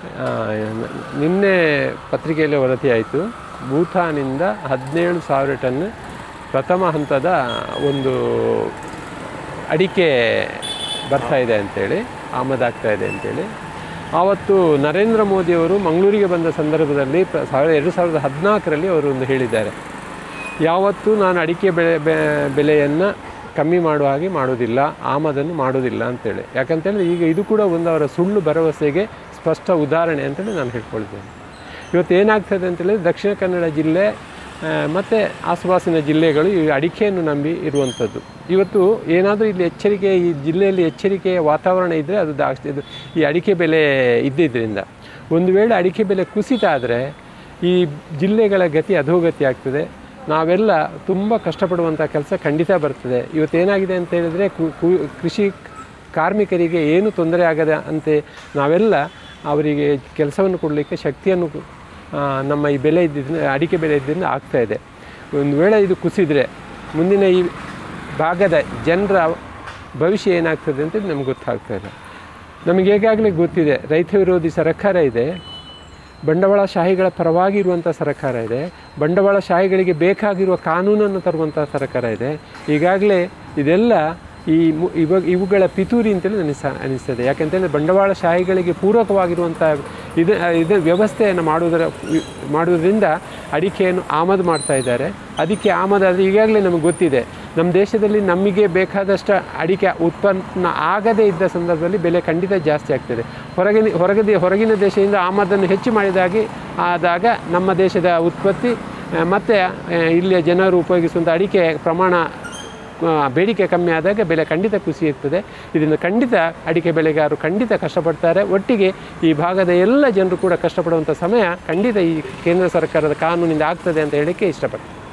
ಆ, ನಿನ್ನೆ ಪತ್ರಿಕೆಯಲ್ಲಿ ವರದಿ ಆಯಿತು ಭೂತಾನಿಂದ ಹದಿನೇಳು ಸಾವಿರ ಟನ್ ಪ್ರಥಮ ಹಂತದ ಒಂದು ಅಡಿಕೆ ಬರ್ತಾ ಇದೆ ಅಂತೇಳಿ ಆಮದಾಗ್ತಾ ಇದೆ ಅಂತೇಳಿ ಆವತ್ತು ನರೇಂದ್ರ ಮೋದಿಯವರು ಮಂಗಳೂರಿಗೆ ಬಂದ ಸಂದರ್ಭದಲ್ಲಿ ಪ್ರ- ಸಾವಿರದ ಎರಡು ಸಾವಿರದ ಹದಿನಾಲ್ಕರಲ್ಲಿ ಅವರು ಒಂದು ಹೇಳಿದ್ದಾರೆ ಯಾವತ್ತೂ ನಾನು ಅಡಿಕೆ ಬೆಳೆ ಬೆ- ಬೆಲೆಯನ್ನು ಕಮ್ಮಿ ಮಾಡುವ ಹಾಗೆ ಮಾಡೋದಿಲ್ಲ ಆಮದನ್ನು ಮಾಡೋದಿಲ್ಲ ಅಂತೇಳಿ ಯಾಕಂತೇಳಿದ್ರೆ ಈಗ ಇದು ಕೂಡ ಒಂದು ಅವರ ಸುಳ್ಳು ಭರವಸೆಗೆ ಸ್ಪಷ್ಟ ಉದಾಹರಣೆ ಅಂತೇಳಿ ನಾನು ಹೇಳ್ಕೊಳ್ತೇನೆ ಇವತ್ತು ಏನಾಗ್ತದೆ ಅಂತೇಳಿದ್ರೆ ದಕ್ಷಿಣ ಕನ್ನಡ ಜಿಲ್ಲೆ ಆ, ಮತ್ತು ಆಸುಪಾಸಿನ ಜಿಲ್ಲೆಗಳು ಈ ಅಡಿಕೆಯನ್ನು ನಂಬಿ ಇರುವಂಥದ್ದು ಇವತ್ತು ಏನಾದರೂ ಇಲ್ಲಿ ಎಚ್ಚರಿಕೆ ಈ ಜಿಲ್ಲೆಯಲ್ಲಿ ಎಚ್ಚರಿಕೆಯ ವಾತಾವರಣ ಇದ್ದರೆ ಅದು ಜಾಸ್ತಿ ಇದು ಈ ಅಡಿಕೆ ಬೆಲೆ ಇದ್ದಿದ್ದರಿಂದ ಒಂದು ವೇಳೆ ಅಡಿಕೆ ಬೆಲೆ ಕುಸಿತ ಆದರೆ ಈ ಜಿಲ್ಲೆಗಳ ಗತಿ ಅಧೋಗತಿ ಆಗ್ತದೆ ನಾವೆಲ್ಲ ತುಂಬ ಕಷ್ಟಪಡುವಂಥ ಕೆಲಸ ಖಂಡಿತ ಬರ್ತದೆ ಇವತ್ತೇನಾಗಿದೆ ಅಂತ ಹೇಳಿದರೆ ಕು- ಕು- ಕೃಷಿ ಕಾರ್ಮಿಕರಿಗೆ ಏನು ತೊಂದರೆ ಆಗದ ಅಂತೆ ನಾವೆಲ್ಲ ಅವರಿಗೆ ಕೆಲಸವನ್ನು ಕೊಡಲಿಕ್ಕೆ ಶಕ್ತಿಯನ್ನು ಕು- ಆ, ನಮ್ಮ ಈ ಬೆಲೆ ಇದ್ದಿದ್ದರಿಂದ ಅಡಿಕೆ ಬೆಲೆ ಇದ್ದಿಂದ ಆಗ್ತಾ ಇದೆ ಒಂದು ವೇಳೆ ಇದು ಕುಸಿದರೆ ಮುಂದಿನ ಈ ಭಾಗದ ಜನರ ಭವಿಷ್ಯ ಏನಾಗ್ತದೆ ಅಂತ ನಮ್ಗೆ ಗೊತ್ತಾಗ್ತಾ ಇದೆ ನಮಗೆ ಈಗಾಗಲೇ ಗೊತ್ತಿದೆ ರೈತ ವಿರೋಧಿ ಸರ್ಕಾರ ಇದೆ ಬಂಡವಾಳಶಾಹಿಗಳ ಪರವಾಗಿ ಇರುವಂಥ ಸರ್ಕಾರ ಇದೆ ಬಂಡವಾಳಶಾಹಿಗಳಿಗೆ ಬೇಕಾಗಿರುವ ಕಾನೂನನ್ನು ತರುವಂಥ ಸರ್ಕಾರ ಇದೆ ಈಗಾಗಲೇ ಇದೆಲ್ಲ ಈ ಮು- ಇವಾಗ ಇವುಗಳ ಪಿತೂರಿ ಅಂತೇಳಿ ಅನಿಸ ಅನಿಸ್ತದೆ ಯಾಕೆಂತೇಳಿದ್ರೆ ಬಂಡವಾಳಶಾಹಿಗಳಿಗೆ ಪೂರಕವಾಗಿರುವಂಥ ಇದು ಇದು ವ್ಯವಸ್ಥೆಯನ್ನು ಮಾಡುವುದರ ಮಾಡುವುದರಿಂದ ಅಡಿಕೆಯನ್ನು ಆಮದು ಮಾಡ್ತಾ ಇದ್ದಾರೆ ಅದಕ್ಕೆ ಆಮದಾದರೆ ಈಗಾಗಲೇ ನಮಗೆ ಗೊತ್ತಿದೆ ನಮ್ಮ ದೇಶದಲ್ಲಿ ನಮಗೆ ಬೇಕಾದಷ್ಟು ಅಡಿಕೆ ಉತ್ಪನ್ನ ಆಗದೇ ಇದ್ದ ಸಂದರ್ಭದಲ್ಲಿ ಬೆಲೆ ಖಂಡಿತ ಜಾಸ್ತಿ ಆಗ್ತದೆ ಹೊರಗಿನ ಹೊರಗದೆ ಹೊರಗಿನ ದೇಶದಿಂದ ಆಮದನ್ನು ಹೆಚ್ಚು ಮಾಡಿದಾಗಿ ಆದಾಗ ನಮ್ಮ ದೇಶದ ಉತ್ಪತ್ತಿ ಆ, ಮತ್ತು ಆ, ಇಲ್ಲಿಯ ಜನರು ಉಪಯೋಗಿಸುವಂಥ ಅಡಿಕೆ ಪ್ರಮಾಣ ಆ, ಬೇಡಿಕೆ ಕಮ್ಮಿ ಆದಾಗ ಬೆಲೆ ಖಂಡಿತ ಕುಸಿಯುತ್ತದೆ ಇದರಿಂದ ಖಂಡಿತ ಅಡಿಕೆ ಬೆಳೆಗಾರರು ಖಂಡಿತ ಕಷ್ಟಪಡ್ತಾರೆ ಒಟ್ಟಿಗೆ ಈ ಭಾಗದ ಎಲ್ಲ ಜನರು ಕೂಡ ಕಷ್ಟಪಡುವಂಥ ಸಮಯ ಖಂಡಿತ ಈ ಕೇಂದ್ರ ಸರ್ಕಾರದ ಕಾನೂನಿಂದ ಆಗ್ತದೆ ಅಂತ ಹೇಳಲಿಕ್ಕೆ ಇಷ್ಟಪಡ್ತೀನಿ